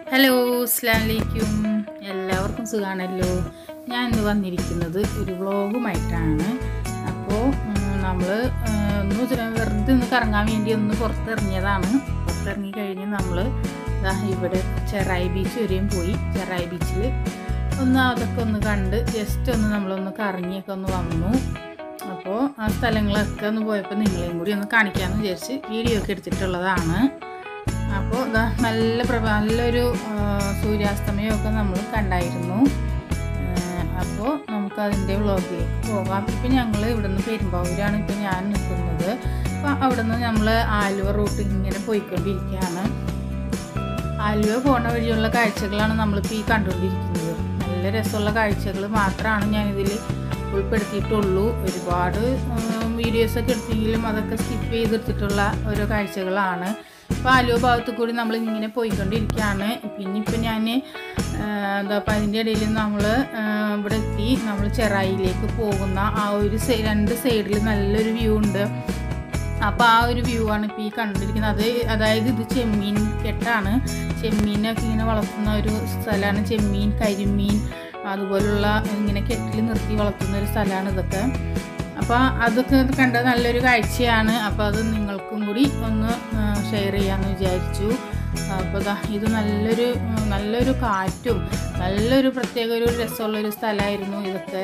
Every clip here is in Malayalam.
ഹലോ അസ്ലാമലൈക്കും എല്ലാവർക്കും സുഖമാണല്ലോ ഞാൻ ഇന്ന് വന്നിരിക്കുന്നത് ഒരു വ്ളോഗുമായിട്ടാണ് അപ്പോൾ നമ്മൾ ഒന്ന് വെച്ചാൽ വെറുതെ ഒന്ന് കറങ്ങാൻ വേണ്ടി ഒന്ന് പുറത്തിറങ്ങിയതാണ് പുറത്തിറങ്ങി കഴിഞ്ഞ് നമ്മൾ ഇവിടെ ചെറായി ബീച്ച് വരെയും പോയി ചെറായി ബീച്ചിൽ ഒന്ന് അതൊക്കെ ഒന്ന് കണ്ട് ജസ്റ്റ് ഒന്ന് നമ്മളൊന്ന് കറങ്ങിയൊക്കെ ഒന്ന് വന്നു അപ്പോൾ ആ സ്ഥലങ്ങളൊക്കെ ഒന്ന് പോയപ്പോൾ നിങ്ങളെയും കൂടി ഒന്ന് കാണിക്കാമെന്ന് വിചാരിച്ച് വീഡിയോ ഒക്കെ എടുത്തിട്ടുള്ളതാണ് അപ്പോൾ ഇതാ നല്ല പ്രഭ നല്ലൊരു ആ, സൂര്യാസ്തമയമൊക്കെ നമ്മൾ കണ്ടായിരുന്നു അപ്പോൾ നമുക്കതിൻ്റെ വ്ളോഗിലേക്ക് പോകാം ഇപ്പം ഞങ്ങൾ ഇവിടുന്ന് പെരുമ്പാവൂരാണ് ഇപ്പം ഞാൻ നിൽക്കുന്നത് അപ്പോൾ അവിടുന്ന് നമ്മൾ ആലുവ റൂട്ട് ഇങ്ങനെ പോയിക്കൊണ്ടിരിക്കുകയാണ് ആലുവ പോണ വഴിയുള്ള കാഴ്ചകളാണ് നമ്മളിപ്പോൾ ഈ കണ്ടുകൊണ്ടിരിക്കുന്നത് നല്ല രസമുള്ള കാഴ്ചകൾ മാത്രമാണ് ഞാനിതിൽ ഉൾപ്പെടുത്തിയിട്ടുള്ളൂ ഒരുപാട് വീഡിയോസൊക്കെ എടുത്തെങ്കിലും അതൊക്കെ സ്കിപ്പ് ചെയ്തെടുത്തിട്ടുള്ള ഓരോ കാഴ്ചകളാണ് ഇപ്പോൾ ആലുവ ഭാഗത്ത് കൂടി നമ്മൾ ഇങ്ങനെ പോയിക്കൊണ്ടിരിക്കുകയാണ് പിന്നെ ഇപ്പം ഞാൻ എന്താ അപ്പം അതിൻ്റെ ഇടയിൽ നമ്മൾ ഇവിടെ എത്തി നമ്മൾ ചെറായിലേക്ക് പോകുന്ന ആ ഒരു സൈ- രണ്ട് സൈഡിൽ നല്ലൊരു വ്യൂ ഉണ്ട് അപ്പോൾ ആ ഒരു വ്യൂ ആണ് ഇപ്പോൾ ഈ കണ്ടിരിക്കുന്നത് അത് അതായത് ഇത് ചെമ്മീൻ കെട്ടാണ് ചെമ്മീനൊക്കെ ഇങ്ങനെ വളർത്തുന്ന ഒരു സ്ഥലമാണ് ചെമ്മീൻ കരിമീൻ അതുപോലുള്ള ഇങ്ങനെ കെട്ടിൽ നിർത്തി വളർത്തുന്ന ഒരു സ്ഥലമാണ് ഇതൊക്കെ അപ്പോൾ അതൊക്കെ കണ്ട നല്ലൊരു കാഴ്ചയാണ് അപ്പോൾ അത് നിങ്ങൾക്കും കൂടി ഒന്ന് ഷെയർ ചെയ്യാമെന്ന് വിചാരിച്ചു അപ്പോൾ ദാ ഇത് നല്ലൊരു ഉം, നല്ലൊരു കാറ്റും നല്ലൊരു പ്രത്യേക ഒരു രസമുള്ളൊരു സ്ഥലമായിരുന്നു ഇതൊക്കെ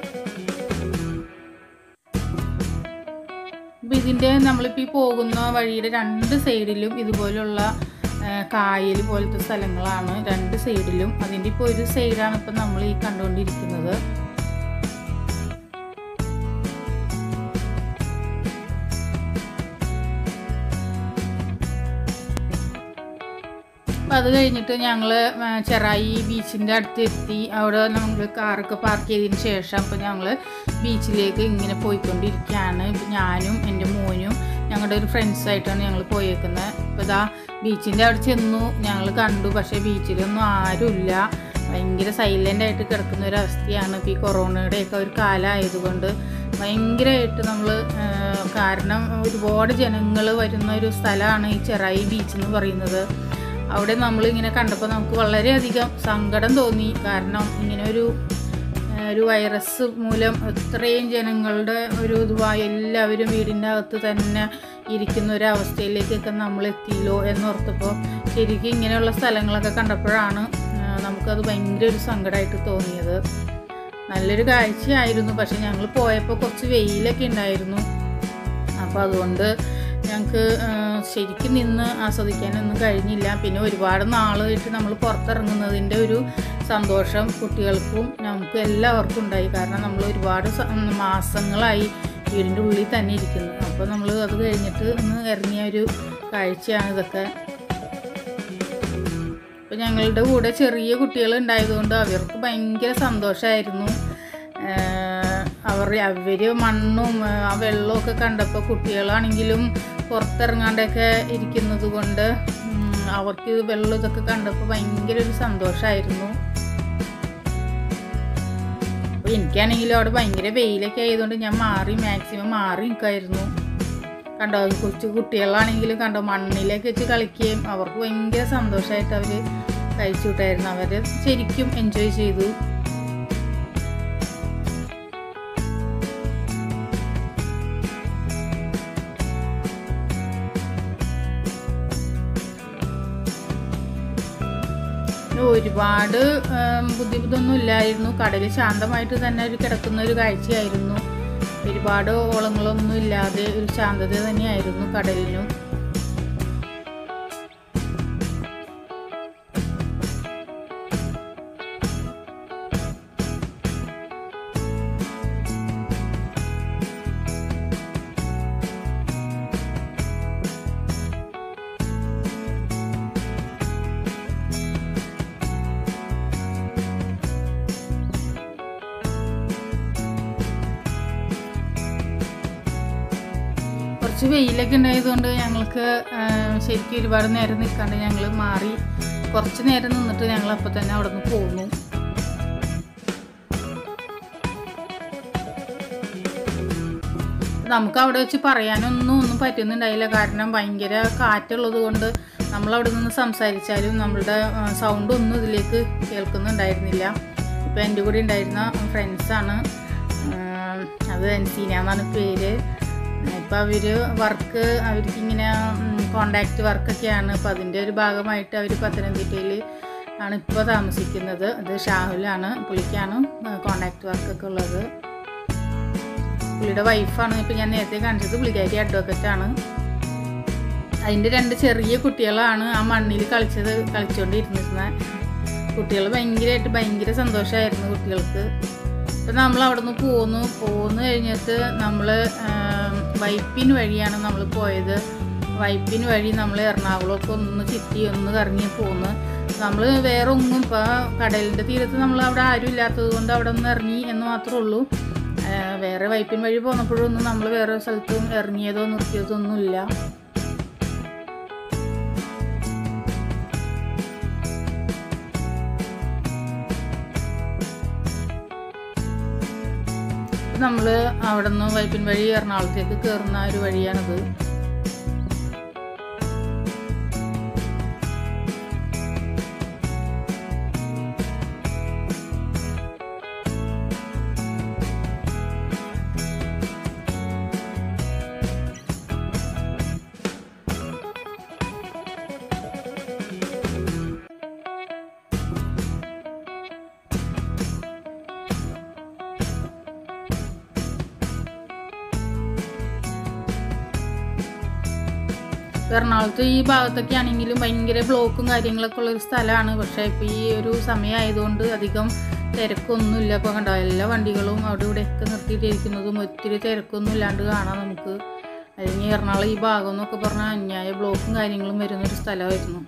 അപ്പം ഇതിൻ്റെ നമ്മളിപ്പോൾ ഈ പോകുന്ന വഴിയുടെ രണ്ട് സൈഡിലും ഇതുപോലുള്ള ആ, കായൽ പോലത്തെ സ്ഥലങ്ങളാണ് രണ്ട് സൈഡിലും അതിൻ്റെ ഇപ്പോൾ ഒരു സൈഡാണ് ഇപ്പം നമ്മൾ ഈ കണ്ടുകൊണ്ടിരിക്കുന്നത് അപ്പം അത് കഴിഞ്ഞിട്ട് ഞങ്ങൾ ചെറായി ബീച്ചിൻ്റെ അടുത്ത് എത്തി അവിടെ നമ്മൾ കാറൊക്കെ പാർക്ക് ചെയ്തതിന് ശേഷം അപ്പോൾ ഞങ്ങൾ ബീച്ചിലേക്ക് ഇങ്ങനെ പോയിക്കൊണ്ടിരിക്കുകയാണ് ഇപ്പം ഞാനും എൻ്റെ മോനും ഞങ്ങളുടെ ഒരു ഫ്രണ്ട്സായിട്ടാണ് ഞങ്ങൾ പോയേക്കുന്നത് ഇപ്പോൾ ഇതാ ബീച്ചിൻ്റെ അവിടെ ചെന്നു ഞങ്ങൾ കണ്ടു പക്ഷേ ബീച്ചിലൊന്നും ആരുമില്ല ഭയങ്കര സൈലൻ്റ് ആയിട്ട് കിടക്കുന്ന ഒരു അവസ്ഥയാണ് ഇപ്പോൾ ഈ കൊറോണയുടെയൊക്കെ ഒരു കാലമായതുകൊണ്ട് ഭയങ്കരമായിട്ട് നമ്മൾ കാരണം ഒരുപാട് ജനങ്ങൾ വരുന്ന ഒരു സ്ഥലമാണ് ഈ ചെറായി ബീച്ച് എന്ന് പറയുന്നത് അവിടെ നമ്മൾ ഇങ്ങനെ കണ്ടപ്പോൾ നമുക്ക് വളരെയധികം സങ്കടം തോന്നി കാരണം ഇങ്ങനെ ഒരു ആ, ഒരു വൈറസ് മൂലം എത്രയും ജനങ്ങളുടെ ഒരു ഇതുവായി എല്ലാവരും വീടിൻ്റെ അകത്ത് തന്നെ ഇരിക്കുന്ന ഒരു അവസ്ഥയിലേക്കൊക്കെ നമ്മൾ എത്തിയല്ലോ എന്നോർത്തപ്പോൾ ശരിക്കും ഇങ്ങനെയുള്ള സ്ഥലങ്ങളൊക്കെ കണ്ടപ്പോഴാണ് ആ, നമുക്കത് ഭയങ്കര ഒരു സങ്കടമായിട്ട് തോന്നിയത് നല്ലൊരു കാഴ്ചയായിരുന്നു പക്ഷെ ഞങ്ങൾ പോയപ്പോൾ കുറച്ച് വെയിലൊക്കെ ഉണ്ടായിരുന്നു അപ്പോൾ അതുകൊണ്ട് ഞങ്ങൾക്ക് ശരിക്കും നിന്ന് ആസ്വദിക്കാനൊന്നും കഴിഞ്ഞില്ല പിന്നെ ഒരുപാട് നാളായിട്ട് നമ്മൾ പുറത്തിറങ്ങുന്നതിൻ്റെ ഒരു സന്തോഷം കുട്ടികൾക്കും നമുക്കും എല്ലാവർക്കും ഉണ്ടായി കാരണം നമ്മൾ ഒരുപാട് സ- മാസങ്ങളായി വീടിൻ്റെ ഉള്ളിൽ തന്നെ ഇരിക്കുന്നു അപ്പോൾ നമ്മൾ അത് കഴിഞ്ഞിട്ട് ഒന്ന് ഇറങ്ങിയ ഒരു കാഴ്ചയാണ് ഇതൊക്കെ അപ്പോൾ ഞങ്ങളുടെ കൂടെ ചെറിയ കുട്ടികൾ ഉണ്ടായതുകൊണ്ട് അവർക്ക് ഭയങ്കര സന്തോഷമായിരുന്നു അവർ അവർ മണ്ണും ആ, ആ വെള്ളമൊക്കെ കണ്ടപ്പോൾ കുട്ടികളാണെങ്കിലും പുറത്തിറങ്ങാണ്ടൊക്കെ ഇരിക്കുന്നത് കൊണ്ട് ഉം, അവർക്ക് ഇത് വെള്ളം ഇതൊക്കെ കണ്ടപ്പോൾ ഭയങ്കര ഒരു സന്തോഷമായിരുന്നു അപ്പോൾ എനിക്കാണെങ്കിലും അവിടെ ഭയങ്കര വെയിലൊക്കെ ആയതുകൊണ്ട് ഞാൻ മാറി മാക്സിമം മാറി നിൽക്കായിരുന്നു കണ്ടോ കൊച്ചു കുട്ടികളാണെങ്കിലും കണ്ടോ മണ്ണിലേക്ക് വെച്ച് കളിക്കുകയും അവർക്ക് ഭയങ്കര സന്തോഷമായിട്ട് അവർ കഴിച്ചു വിട്ടായിരുന്നു അവർ ശരിക്കും എൻജോയ് ചെയ്തു ഒരുപാട് ഉം, ബുദ്ധിമുട്ടൊന്നും ഇല്ലായിരുന്നു കടൽ ശാന്തമായിട്ട് തന്നെ ഒരു കിടക്കുന്ന ഒരു കാഴ്ചയായിരുന്നു ഒരുപാട് ഓളങ്ങളൊന്നും ഇല്ലാതെ ഒരു ശാന്തത തന്നെയായിരുന്നു കടലിനും കുറച്ച് വെയിലൊക്കെ ഉണ്ടായതുകൊണ്ട് ഞങ്ങൾക്ക് ആ, ശരിക്കും ഒരുപാട് നേരം നിൽക്കാണ്ട് ഞങ്ങൾ മാറി കുറച്ച് നേരം നിന്നിട്ട് ഞങ്ങൾ അപ്പോൾ തന്നെ അവിടെ നിന്ന് പോന്നു നമുക്ക് അവിടെ വെച്ച് പറയാനൊന്നും ഒന്നും പറ്റുന്നുണ്ടായില്ല കാരണം ഭയങ്കര കാറ്റുള്ളത് കൊണ്ട് നമ്മളവിടെ നിന്ന് സംസാരിച്ചാലും നമ്മളുടെ സൗണ്ട് ഒന്നും ഇതിലേക്ക് കേൾക്കുന്നുണ്ടായിരുന്നില്ല ഇപ്പോൾ എൻ്റെ കൂടെ ഉണ്ടായിരുന്ന ഫ്രണ്ട്സാണ് അത് എൻസീന എന്നാണ് പേര് ഇപ്പോൾ അവർ വർക്ക് അവർക്കിങ്ങനെ കോണ്ടാക്റ്റ് വർക്കൊക്കെയാണ് അപ്പോൾ അതിൻ്റെ ഒരു ഭാഗമായിട്ട് അവർ പത്തനംതിട്ടയിൽ ആണ് ഇപ്പോൾ താമസിക്കുന്നത് അത് ഷാഹുലാണ് പുള്ളിക്കാണ് കോണ്ടാക്റ്റ് വർക്കൊക്കെ ഉള്ളത് പുള്ളിയുടെ വൈഫാണ് ഇപ്പം ഞാൻ നേരത്തെ കാണിച്ചത് പുള്ളിക്കാരി അഡ്വക്കറ്റാണ് അതിൻ്റെ രണ്ട് ചെറിയ കുട്ടികളാണ് ആ മണ്ണിൽ കളിച്ചത് കളിച്ചുകൊണ്ടിരുന്നിരുന്നത് കുട്ടികൾ ഭയങ്കരമായിട്ട് ഭയങ്കര സന്തോഷമായിരുന്നു കുട്ടികൾക്ക് ഇപ്പം നമ്മൾ അവിടെ നിന്ന് പോന്നു പോന്നു കഴിഞ്ഞിട്ട് നമ്മൾ വൈപ്പിൻ വഴിയാണ് നമ്മൾ പോയത് വൈപ്പിൻ വഴി നമ്മൾ എറണാകുളമൊക്കെ ഒന്ന് ചുറ്റി ഒന്ന് കറങ്ങി പോന്ന് നമ്മൾ വേറെ ഒന്നും ഇപ്പോൾ കടലിൻ്റെ തീരത്ത് നമ്മൾ അവിടെ ആരും ഇല്ലാത്തത് കൊണ്ട് അവിടെ ഒന്ന് ഇറങ്ങി എന്ന് മാത്രമേ ഉള്ളൂ ആ, വേറെ വൈപ്പിൻ വഴി പോന്നപ്പോഴൊന്നും നമ്മൾ വേറെ സ്ഥലത്തും ഇറങ്ങിയതോ നിർത്തിയതോ ഒന്നുമില്ല നമ്മൾ അവിടെ നിന്ന് വൈപ്പിൻ വഴി എറണാകുളത്തേക്ക് കയറുന്ന ഒരു വഴിയാണിത് എറണാകുളത്ത് ഈ ഭാഗത്തൊക്കെ ആണെങ്കിലും ഭയങ്കര ബ്ലോക്കും കാര്യങ്ങളൊക്കെ ഉള്ള ഒരു സ്ഥലമാണ് പക്ഷേ ഇപ്പോൾ ഈ ഒരു സമയമായതുകൊണ്ട് അധികം തിരക്കൊന്നുമില്ല ഇപ്പോൾ കണ്ടോ എല്ലാ വണ്ടികളും അവിടെ ഇവിടെയൊക്കെ നിർത്തിയിട്ടിരിക്കുന്നതും ഒത്തിരി തിരക്കൊന്നും ഇല്ലാണ്ട് കാണാം നമുക്ക് അല്ലെങ്കിൽ എറണാകുളം ഈ ഭാഗം എന്നൊക്കെ പറഞ്ഞാൽ അന്യായ ബ്ലോക്കും കാര്യങ്ങളും വരുന്നൊരു സ്ഥലമായിരുന്നു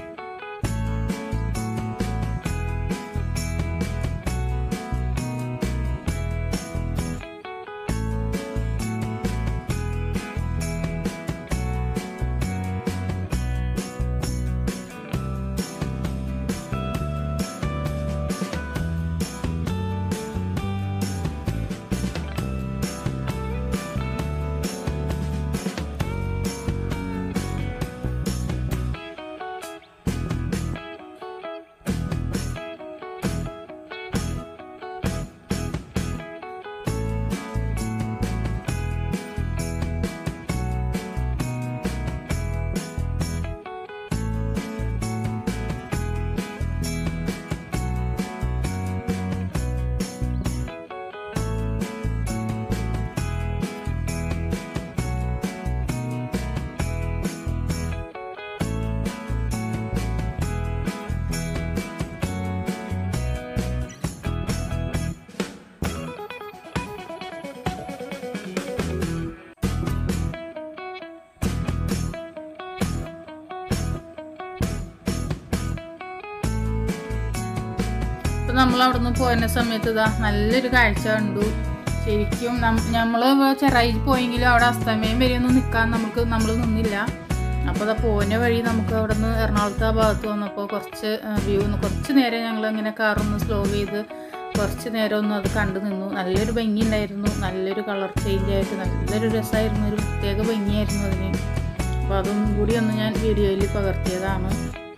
ഇപ്പം നമ്മൾ അവിടെ നിന്ന് പോയ സമയത്ത് ഇതാ നല്ലൊരു കാഴ്ച കണ്ടു ശരിക്കും നമ്മൾ ചെറായി പോയെങ്കിലും അവിടെ അസ്തമയം വരെ ഒന്നും നിൽക്കാൻ നമുക്ക് നമ്മൾ നിന്നില്ല അപ്പോൾ അതാ പോന വഴി നമുക്ക് അവിടെ നിന്ന് എറണാകുളത്ത് ആ ഭാഗത്ത് വന്നപ്പോൾ കുറച്ച് വ്യൂ കുറച്ച് നേരം ഞങ്ങൾ ഇങ്ങനെ കാറൊന്ന് സ്ലോ ചെയ്ത് കുറച്ച് നേരം ഒന്ന് അത് കണ്ടു നിന്നു നല്ലൊരു ഭംഗി ഉണ്ടായിരുന്നു നല്ലൊരു കളർ ചേഞ്ച് ആയിട്ട് നല്ലൊരു രസമായിരുന്നു ഒരു പ്രത്യേക ഭംഗിയായിരുന്നു അതിന് അപ്പോൾ അതും കൂടി ഒന്ന് ഞാൻ വീഡിയോയിൽ പകർത്തിയതാണ്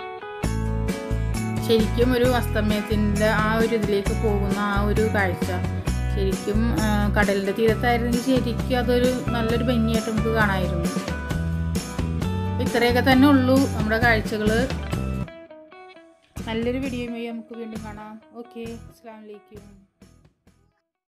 ശരിക്കും ഒരു അസ്തമയത്തിൻ്റെ ആ ഒരു ഇതിലേക്ക് പോകുന്ന ആ ഒരു കാഴ്ച ശരിക്കും ആ, കടലിൻ്റെ തീരത്തായിരുന്നെങ്കിൽ ശരിക്കും അതൊരു നല്ലൊരു ഭംഗിയായിട്ട് നമുക്ക് കാണാമായിരുന്നു ഇത്രയൊക്കെ തന്നെ ഉള്ളൂ നമ്മുടെ കാഴ്ചകൾ നല്ലൊരു വീഡിയോയുമായി നമുക്ക് വീണ്ടും കാണാം ഓക്കെ അസ്സാം വലൈക്കും